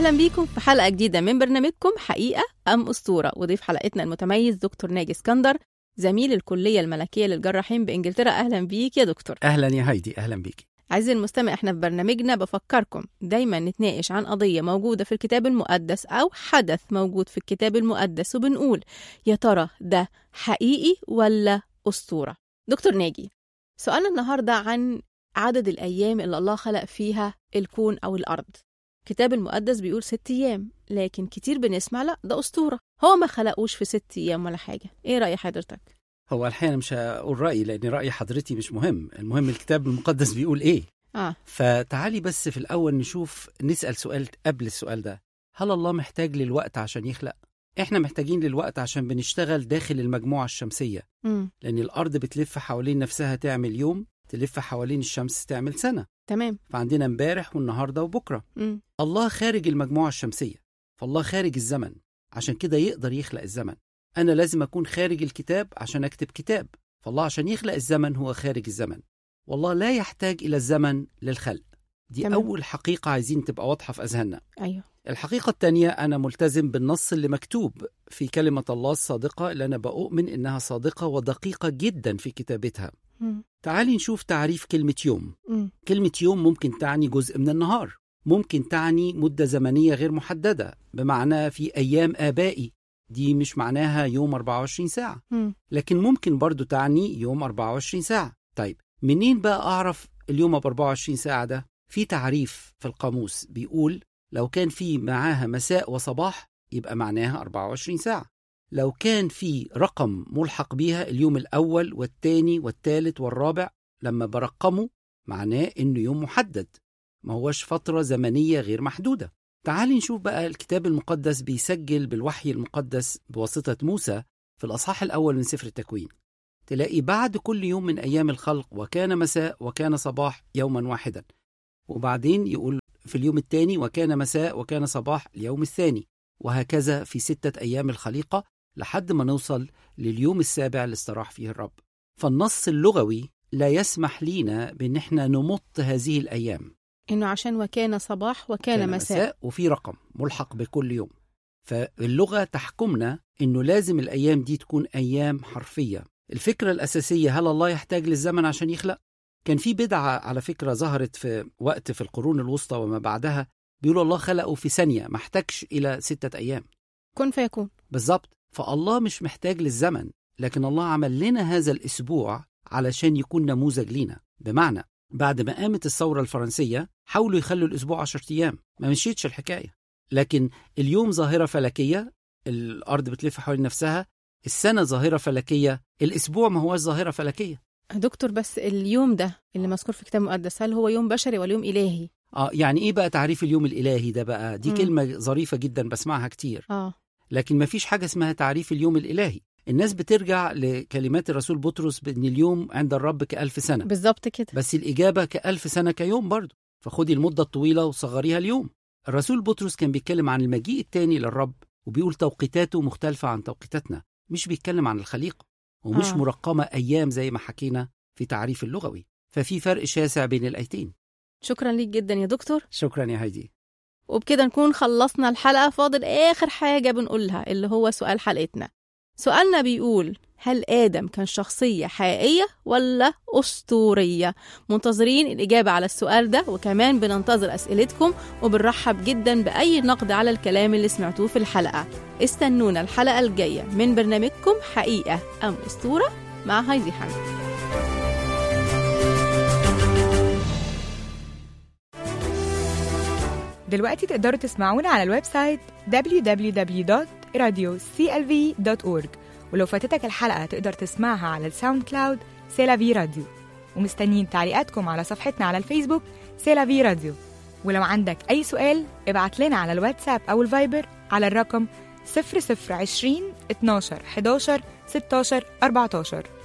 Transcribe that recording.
أهلا بيكم في حلقة جديدة من برنامجكم حقيقة أم أسطورة وضيف حلقتنا المتميز دكتور ناجي اسكندر زميل الكلية الملكية للجراحين بإنجلترا أهلا بيك يا دكتور اهلا يا هايدي اهلا بيكي عزيزي المستمع احنا في برنامجنا بفكركم دايما نتناقش عن قضية موجودة في الكتاب المقدس أو حدث موجود في الكتاب المقدس وبنقول يا ترى ده حقيقي ولا أسطورة دكتور ناجي سؤالنا النهاردة عن عدد الأيام اللي الله خلق فيها الكون أو الأرض الكتاب المقدس بيقول ست أيام لكن كتير بنسمع لا ده أسطورة هو ما خلقوش في ست أيام ولا حاجة إيه رأي حضرتك؟ هو الحقيقه أنا مش هقول رايي لان راي حضرتي مش مهم المهم الكتاب المقدس بيقول ايه آه فتعالي بس في الاول نشوف نسال سؤال قبل السؤال ده هل الله محتاج للوقت عشان يخلق احنا محتاجين للوقت عشان بنشتغل داخل المجموعه الشمسيه مم. لان الارض بتلف حوالين نفسها تعمل يوم تلف حوالين الشمس تعمل سنه تمام فعندنا امبارح والنهارده وبكره مم. الله خارج المجموعة الشمسية فالله خارج الزمن عشان كده يقدر يخلق الزمن أنا لازم أكون خارج الكتاب عشان أكتب كتاب فالله عشان يخلق الزمن هو خارج الزمن والله لا يحتاج إلى الزمن للخلق دي تمام. تمام. أول حقيقة عايزين تبقى واضحة في أذهاننا أيوه الحقيقة الثانية أنا ملتزم بالنص اللي مكتوب في كلمة الله الصادقة اللي أنا بؤمن إنها صادقة ودقيقة جدا في كتابتها مم. تعالي نشوف تعريف كلمة يوم مم. كلمة يوم ممكن تعني جزء من النهار ممكن تعني مدة زمنية غير محددة بمعنى في أيام آبائي دي مش معناها يوم 24 ساعة مم. لكن ممكن برضو تعني يوم 24 ساعة طيب منين بقى أعرف اليوم ب 24 ساعة ده؟ في تعريف في القاموس بيقول لو كان في معاها مساء وصباح يبقى معناها 24 ساعة لو كان في رقم ملحق بيها اليوم الأول والتاني والتالت والرابع لما برقمه معناه إنه يوم محدد ما هوش فترة زمنية غير محدودة تعالي نشوف بقى الكتاب المقدس بيسجل بالوحي المقدس بواسطة موسى في الأصحاح الأول من سفر التكوين تلاقي بعد كل يوم من أيام الخلق وكان مساء وكان صباح يوما واحدا وبعدين يقول في اليوم الثاني وكان مساء وكان صباح اليوم الثاني وهكذا في ستة أيام الخليقة لحد ما نوصل لليوم السابع اللي استراح فيه الرب فالنص اللغوي لا يسمح لينا بأن احنا نمط هذه الأيام إنه عشان وكان صباح وكان مساء وفي رقم ملحق بكل يوم فاللغة تحكمنا أنه لازم الأيام دي تكون أيام حرفية الفكرة الأساسية هل الله يحتاج للزمن عشان يخلق؟ كان في بدعة على فكرة ظهرت في وقت في القرون الوسطى وما بعدها بيقولوا الله خلقه في ثانية ما احتاجش إلى ستة أيام كن فيكون بالظبط فالله مش محتاج للزمن لكن الله عمل لنا هذا الأسبوع علشان يكون نموذج لينا بمعنى بعد ما قامت الثورة الفرنسية حاولوا يخلوا الأسبوع 10 أيام ما مشيتش الحكاية لكن اليوم ظاهرة فلكية الأرض بتلف حوالين نفسها السنة ظاهرة فلكية الأسبوع ما هوش ظاهرة فلكية دكتور بس اليوم ده اللي مذكور في الكتاب المقدس هل هو يوم بشري ولا يوم إلهي؟ آه يعني إيه بقى تعريف اليوم الإلهي ده بقى دي مم. كلمة ظريفة جدا بسمعها كتير آه لكن ما فيش حاجة اسمها تعريف اليوم الإلهي الناس بترجع لكلمات الرسول بطرس بأن اليوم عند الرب كألف سنة بالظبط كده بس الإجابة كألف سنة كيوم برضه فخدي المدة الطويلة وصغريها اليوم الرسول بطرس كان بيتكلم عن المجيء التاني للرب وبيقول توقيتاته مختلفة عن توقيتاتنا مش بيتكلم عن الخليقة ومش آه. آه. مرقمة أيام زي ما حكينا في تعريف اللغوي ففي فرق شاسع بين الآيتين شكرا ليك جدا يا دكتور شكرا يا هايدي وبكده نكون خلصنا الحلقة فاضل آخر حاجة بنقولها اللي هو سؤال حلقتنا سؤالنا بيقول هل آدم كان شخصية حقيقية ولا أسطورية؟ منتظرين الإجابة على السؤال ده وكمان بننتظر أسئلتكم وبنرحب جدا بأي نقد على الكلام اللي سمعتوه في الحلقة استنونا الحلقة الجاية من برنامجكم حقيقة أم أسطورة مع هايدي حمد دلوقتي تقدروا تسمعونا على الويب سايت www.radioclv.org ولو فاتتك الحلقة تقدر تسمعها على الساوند كلاود سيلافي راديو ومستنيين تعليقاتكم على صفحتنا على الفيسبوك سيلافي راديو ولو عندك أي سؤال ابعت لنا على الواتساب أو الفايبر على الرقم 0020 12 11 16 14